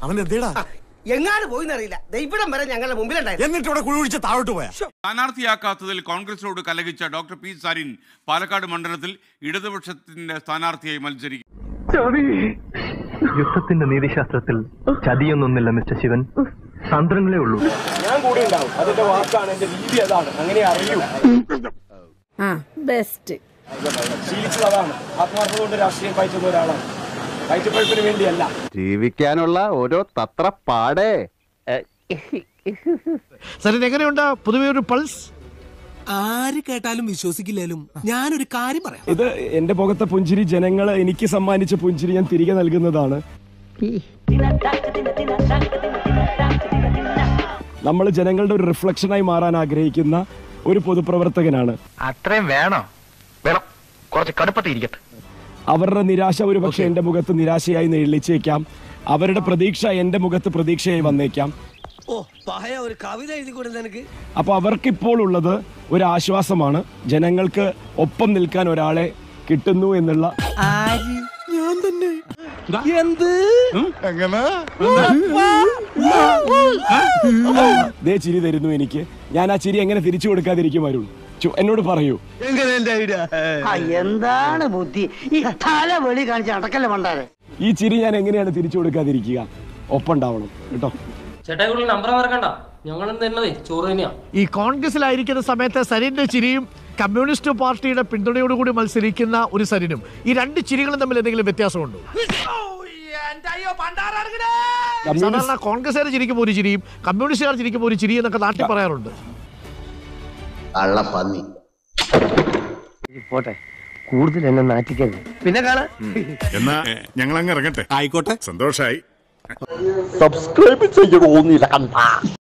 അവൻ എന്തേടാ എങ്ങാട് പോയിന്നറിയില്ല ദൈവം വരെ ഞങ്ങളുടെ മുമ്പിലുണ്ടായിരുന്നു എന്നിട്ട് ഇവിടെ കുഴിച്ച് താഴോട്ട് പോയാ സ്ഥാനാർത്ഥിയാക്കാത്തതിൽ കോൺഗ്രസിനോട് കലഹിച്ച ഡോക്ടർ പി സരിൻ പാലക്കാട് മണ്ഡലത്തിൽ ഇടതുപക്ഷത്തിന്റെ സ്ഥാനാർത്ഥിയായി മത്സരിക്കും യുദ്ധത്തിന്റെ നീതിശാസ്ത്രത്തിൽ ചതിയൊന്നൊന്നില്ല മിസ്റ്റർ ശിവൻ തന്ത്രങ്ങളേ ഉള്ളൂ ഞാൻ കൂടെ ഉണ്ടാവും അതിന്റെ വാക്കാണ് എന്റെ രീതി അതാണ് അങ്ങനെ അറിയൂ ആ ബെസ്റ്റ് ശീലിച്ചത് അതാണ് ആത്മാർത്ഥത കൊണ്ട് രാഷ്ട്രീയം പയറ്റുന്ന ഒരാളാണ് പയറ്റപ്പഴുപ്പിന് വേണ്ടിയല്ല ജീവിക്കാനുള്ള ഓരോ തത്രപ്പാടേ സരിൻ എങ്ങനെയുണ്ട് പൊതുവെ ഒരു പൾസ് ആര് കേട്ടാലും വിശ്വസിക്കില്ലാലും ഞാനൊരു കാര്യം പറയാം ഇത് എന്റെ മുഖത്തെ പുഞ്ചിരി ജനങ്ങൾ എനിക്ക് സമ്മാനിച്ച പുഞ്ചിരി ഞാൻ തിരികെ നൽകുന്നതാണ് നമ്മൾ ജനങ്ങളുടെ ഒരു റിഫ്ലക്ഷനായി മാറാൻ ആഗ്രഹിക്കുന്ന ഒരു പൊതുപ്രവർത്തകനാണ് അത്രയും വേണോ വേണം കുറച്ച് കടുപ്പത്തിൽ ഇരിക്കട്ടെ അവരുടെ നിരാശ ഒരു പക്ഷേ എന്റെ മുഖത്ത് നിരാശയായി നെളിച്ചേക്കാം അവരുടെ പ്രതീക്ഷ എന്റെ മുഖത്ത് പ്രതീക്ഷയായി വന്നേക്കാം ഓ പഹയ ഒരു കവിത എഴുതി കൊടുത്ത എനിക്ക് അപ്പൊ അവർക്കിപ്പോൾ ഉള്ളത് ഒരു ആശ്വാസമാണ് ജനങ്ങൾക്ക് ഒപ്പം നിൽക്കാൻ ഒരാളെ കിട്ടുന്നു എന്നുള്ള ഞാൻ തന്നെ ദേ ചിരി തരുന്നു എനിക്ക് ഞാൻ ആ ചിരി എങ്ങനെ തിരിച്ചു കൊടുക്കാതിരിക്കും അരുൺ ചു- എന്നോട് പറയൂ എന്താണ് ബുദ്ധി ഈ തല വെളി കാണിച്ച് അടക്കല്ലേ മണ്ടാരെ ഈ ചിരി ഞാൻ എങ്ങനെയാണ് തിരിച്ചു കൊടുക്കാതിരിക്കുക ഒപ്പം ഉണ്ടാവണം കേട്ടോ ചേട്ടാ കൂടുതൽ നമ്പർ മറക്കണ്ട ഞങ്ങളും തന്നതേ ചോറ് തന്നെയാ ഈ കോൺഗ്രസിലായിരിക്കുന്ന സമയത്ത് സരിന്റെ ചിരിയും കമ്മ്യൂണിസ്റ്റ് പാർട്ടിയുടെ പിന്തുണയോടുകൂടി മത്സരിക്കുന്ന ഒരു സരിനും ഈ രണ്ട് ചിരികളും തമ്മിൽ എന്തെങ്കിലും വ്യത്യാസമുണ്ടോ സാധാരണ കോൺഗ്രസ്സുകാർ ചിരിക്കുമ്പോൾ ഒരു ചിരിയും കമ്മ്യൂണിസ്റ്റുകാർ ചിരിക്കുമ്പോൾ ഒരു ചിരി എന്നൊക്കെ നാട്ടിൽ പറയാറുണ്ട് അള്ളപ്പന്നി പോട്ടെ കൂടുതൽ എന്നെ നാറ്റിക്കരുത് പിന്നെ കാണാം എന്നാ ഞങ്ങൾ അങ്ങ് ഇറങ്ങട്ടെ ആയിക്കോട്ടെ സന്തോഷായി സബ്സ്ക്രൈബ് ചെയ്യണോന്നില്ല കണ്ടാ